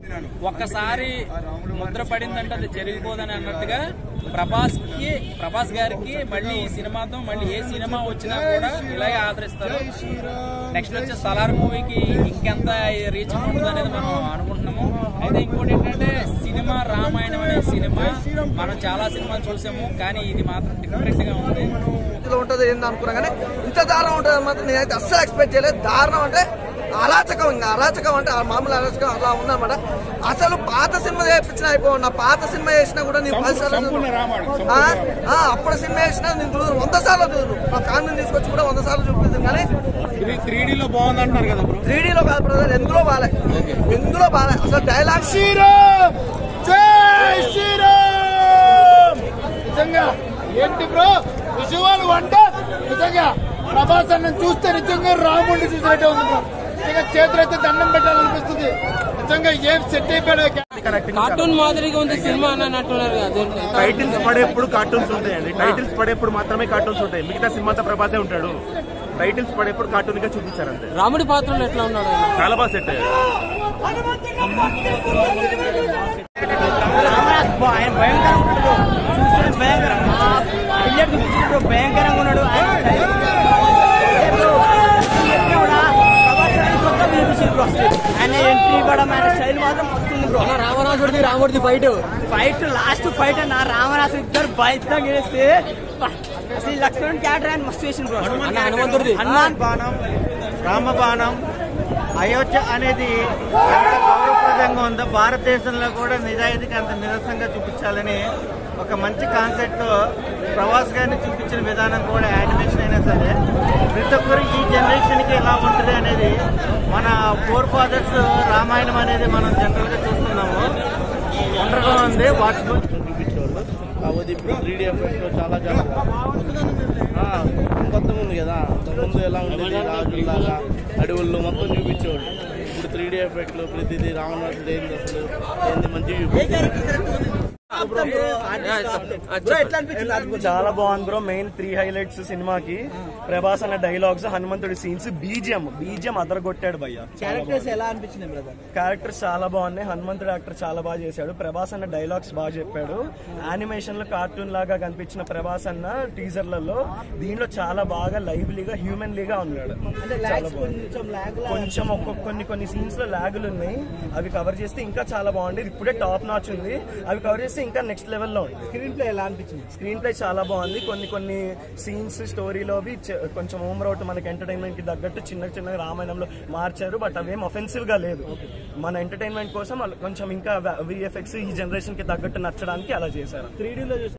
ఒక్కసారి ముద్ర పడిందంటే అది చెరిగిపోదని అన్నట్టుగా ప్రభాస్ కి ప్రభాస్ గారికి మళ్ళీ ఈ సినిమాతో మళ్ళీ ఏ సినిమా వచ్చినా కూడా ఇలాగే ఆదరిస్తారు నెక్స్ట్ వచ్చే సలార్ మూవీకి ఇంకెంత రీచ్ ఉంటుంది అనేది మనం అనుకుంటున్నాము అయితే ఇంకోటి ఏంటంటే సినిమా రామాయణం అనే సినిమా మనం చాలా సినిమాలు చూసాము కానీ ఇది మాత్రం డిఫరెంట్ గా ఉంది ఇందులో ఉంటుంది ఏంది అనుకున్నా కానీ ఇంత దారుణం ఉంటుంది మాత్రం నేనైతే అస్సలు ఎక్స్పెక్ట్ చేయలేదు దారుణం అంటే అరాచకం ఇంకా అరాచకం అంటే ఆ మామూలు అరాచకం అలా ఉందన్నమాట అసలు పాత సినిమా చేయించిన అయిపో నా పాత సినిమా చేసినా కూడా నేను పది సార్లు చూడను. ఆ, ఆ, అప్పుడు సినిమా చేసినా నేను చూడను వంద సార్లు చూడను మా ఫ్యామిలీని తీసుకొచ్చి కూడా వంద సార్లు చూపిస్తుంది కానీ త్రీ డీలో బాగుంది అంటున్నారు కదా బ్రో త్రీడీలో కాదు బ్రదర్ ఎందులో బాలే ఎందులో బాలే అసలు డైలాగ్ శ్రీరామ్ జై శ్రీరామ్ నిజంగా ఏంటి బ్రో విజువల్ వండర్ నిజంగా ప్రభాస్ అన్న చూస్తే నిజంగా రాముడిని చూసినట్టే ఉంది బ్రో నిజంగా చేతులైతే దండం పెట్టాలనిపిస్తుంది నిజంగా ఏం సెట్ అయిపోయాడు కార్టూన్ మాదిరిగా ఉంది సినిమా అని అంటున్నారు కదా దీంట్లో. టైటిల్స్ పడేప్పుడు కార్టూన్స్ ఉంటాయండి టైటిల్స్ పడేప్పుడు మాత్రమే కార్టూన్స్ ఉంటాయి మిగతా సినిమాతో ప్రభాసే ఉంటాడు టైటిల్స్ పడేప్పుడు కార్టూన్ గా చూపించారు అంతే రాముడి పాత్రలో ఎట్లా ఉన్నాడు ఆయన? చాలా బాగా సెట్ అయ్యారు ఆయన భయంకరంగా ఉన్నాడు చూస్తే భయంకరం హైలైట్ చూపించాడు భయంకరంగా ఉన్నాడు ఆయన style. ఎక్కడ కూడా ప్రభాస్ గారి కొత్త చూపించారు bro. ఆయన ఎంట్రీ ఇవ్వడం ఆయన స్టైల్ మాత్రం వస్తుంది బ్రో రావణాసుడిది రాముడిది ఫైట్ ఫైట్ లాస్ట్ ఫైట్ అన్న రామరాజు ఇద్దరు బయట గెలిస్తే ప- అసలు ఈ లక్ష్మణ్ క్యారెక్టర్ ఆయన మస్తు చేసింది బ్రో అన్న హనుమంతుడిది హనుమాన్ బాణం రామబాణం అయోధ్య అనేది ఎంత గౌరవప్రదంగా ఉందో భారతదేశంలో కూడా నిజాయితీకి అంత నిరసంగా చూపించాలని ఒక మంచి కాన్సెప్ట్ ప్రవాస్ గారిని చూపించిన విధానం కూడా యానిమేషన్ అయినా సరే ప్రతి ఒక్కరు ఈ జనరేషన్కి ఎలా ఉంటుంది అనేది మన ఫోర్ ఫాదర్స్ రామాయణం అనేది మనం జనరల్గా చూస్తున్నాము వండర్గా ఉంది వాచ్ఫుల్ చూపించేవాళ్ళు కాకపోతే ఇప్పుడు త్రీ డీ ఎఫెక్ట్ చాలా చాలా ఆ, కొత్తగా ఉంది కదా ముందు ఎలా ఉండేది రాజుల్లాగా అడవుల్లో మొత్తం చూపించేవాళ్ళు ఇప్పుడు త్రీ డీ ఎఫెక్ట్లు ప్రతిదీ రావణాసుడు ఏంది అసలు ఏంది మంచిగా చూపించారు చాలా బాగుంది బ్రో మెయిన్ త్రీ హైలైట్స్ సినిమాకి ప్రభాస్ అన్న డైలాగ్స్ హనుమంతుడి సీన్స్ బీజిఎం బీజిఎం అదరగొట్టాడు భయ్య క్యారెక్టర్స్ ఎలా అనిపించింది బ్రదర్ క్యారెక్టర్స్ చాలా బాగున్నాయి హనుమంతుడు యాక్టర్ చాలా బాగా చేశాడు ప్రభాస్ అన్న డైలాగ్స్ బాగా చెప్పాడు యానిమేషన్ లో కార్టూన్ లాగా కనిపించిన ప్రభాస్ అన్న టీజర్లలో దీనిలో చాలా బాగా లైవ్లీగా హ్యూమన్లీగా ఉన్నాడు చాలా బాగుంది కొంచెం ఒక్కొక్క కొన్ని కొన్ని సీన్స్ లో లాగులు ఉన్నాయి అవి కవర్ చేస్తే ఇంకా చాలా బాగుంది ఇప్పుడే టాప్ నాచ్ ఉంది అవి కవర్ చేస్తే ఇంకా నెక్స్ట్ లెవెల్లో ఉంది స్క్రీన్ ప్లే ఎలా అనిపించింది స్క్రీన్ ప్లే చాలా బాగుంది కొన్ని కొన్ని సీన్స్ స్టోరీలోవి చ- కొంచెం ఓమర్ అవుట్ మనకి ఎంటర్టైన్మెంట్ కి తగ్గట్టు చిన్న చిన్న రామాయణంలో మార్చారు బట్ అవేం అఫెన్సివ్ గా లేదు మన ఎంటర్టైన్మెంట్ కోసం వాళ్ళు కొంచెం ఇంకా విఎఫ్ఎక్స్ ఈ జనరేషన్ కి తగ్గట్టు నచ్చడానికి అలా చేశారు త్రీ డీలో